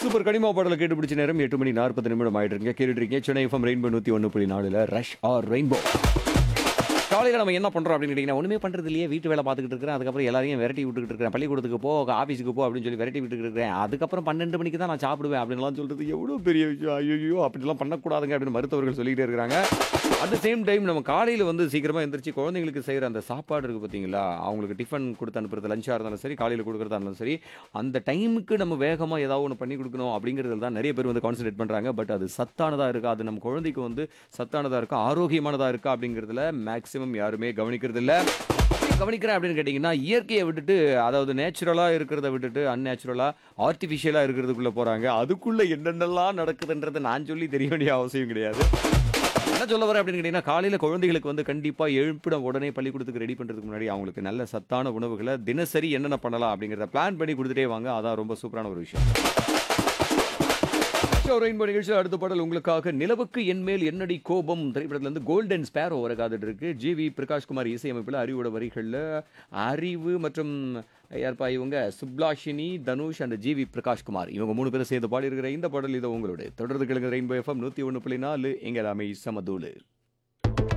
super கனிமா பாடலை கேட்டு பிடிச்ச நேரம் எட்டு மணி நாற்பது நிமிடம் ஆயிட்டு இருக்கீங்க கேட்டுட்டு இருக்கீங்க சென்னை எஃப்எம் ரெயின்போ நூற்றி ஒன்று புள்ளி நாலுல ரஷ் ஆர் ரெயின்போ காலையில் நம்ம என்ன பண்ணுறோம் அப்படின்னு கேட்டிங்கன்னா ஒன்றுமே பண்ணுறது இல்லையே வீட்டு வேலை பார்த்துக்கிட்டு இருக்கிறேன் அதுக்கப்புறம் எல்லாரையும் விரட்டி விட்டுக்கிட்டு இருக்கிறேன் பள்ளிக்கூடத்துக்கு போ ஆஃபீஸுக்கு போ அப்படின்னு சொல்லி விரட்டி விட்டுக்கிட்டு இருக்கிறேன் அதுக்கப்புறம் பன்னெண்டு மணிக்கு தான் நான் சாப்பிடுவேன் அப்படின்லாம் சொல்கிறது எவ்வளோ பெரிய விஷயம் ஐயோ அப்படிலாம் பண்ணக்கூடாதுங்க அப்படின்னு மருத்துவர்கள் சொல்லிக்கிட்டே இருக்கிறாங்க அட் த சேம் டைம் நம்ம காலையில் வந்து சீக்கிரமாக எந்திரிச்சு குழந்தைங்களுக்கு செய்கிற அந்த சாப்பாடு இருக்குது பார்த்தீங்களா அவங்களுக்கு டிஃபன் கொடுத்து அனுப்புறது லஞ்சாக இருந்தாலும் சரி காலையில் கொடுக்குறதா இருந்தாலும் சரி அந்த டைமுக்கு நம்ம வேகமாக ஏதாவது ஒன்று பண்ணி கொடுக்கணும் அப்படிங்கிறதுல தான் நிறைய பேர் வந்து கான்சன்ட்ரேட் பண்ணுறாங்க பட் அது சத்தானதாக இருக்கா அது நம்ம குழந்தைக்கு வந்து சத்தானதாக இருக்கா ஆரோக்கியமானதாக இருக்கா அப்படிங்கிறதுல மேக்ஸிமம் யாருமே கவனிக்கிறது இல்லை கவனிக்கிறேன் அப்படின்னு கேட்டிங்கன்னா இயற்கையை விட்டுட்டு அதாவது நேச்சுரலாக இருக்கிறத விட்டுட்டு அன்நேச்சுரலாக ஆர்டிஃபிஷியலாக இருக்கிறதுக்குள்ளே போகிறாங்க அதுக்குள்ளே என்னென்னலாம் நடக்குதுன்றதை நான் சொல்லி தெரிய வேண்டிய அவசியம் கிடையாது என்ன சொல்ல வரேன் அப்படின்னு கேட்டிங்கன்னா காலையில் குழந்தைகளுக்கு வந்து கண்டிப்பாக எழுப்பிட உடனே பள்ளிக்கூடத்துக்கு ரெடி பண்ணுறதுக்கு முன்னாடி அவங்களுக்கு நல்ல சத்தான உணவுகளை தினசரி என்னென்ன பண்ணலாம் அப்படிங்கிறத பிளான் பண்ணி கொடுத்துட்டே வாங்க அதான் ரொம்ப சூப்பரான ஒரு விஷயம் ரெயின்போ நிகழ்ச்சியில் அடுத்த பாடல் உங்களுக்காக நிலவுக்கு என்மேல் என்னடி கோபம் திரைப்படத்துல இருந்து கோல்டன் ஸ்பேரோ வர காத்துட்டு இருக்கு ஜி வி பிரகாஷ்குமார் இசையமைப்பில் அறிவோட வரிகளில் அறிவு மற்றும் யார்ப்பா இவங்க சுப்லாஷினி Dhanush and G V Prakash Kumar இவங்க மூணு பேரும் சேர்ந்து பாடி இருக்கிற இந்த பாடல் இதை உங்களோட தொடர்ந்து கிழங்கு ரெயின்போ எஃப்எம் நூற்றி ஒன்று புள்ளி நாலு எங்கள் எல்லாமே சமதூளு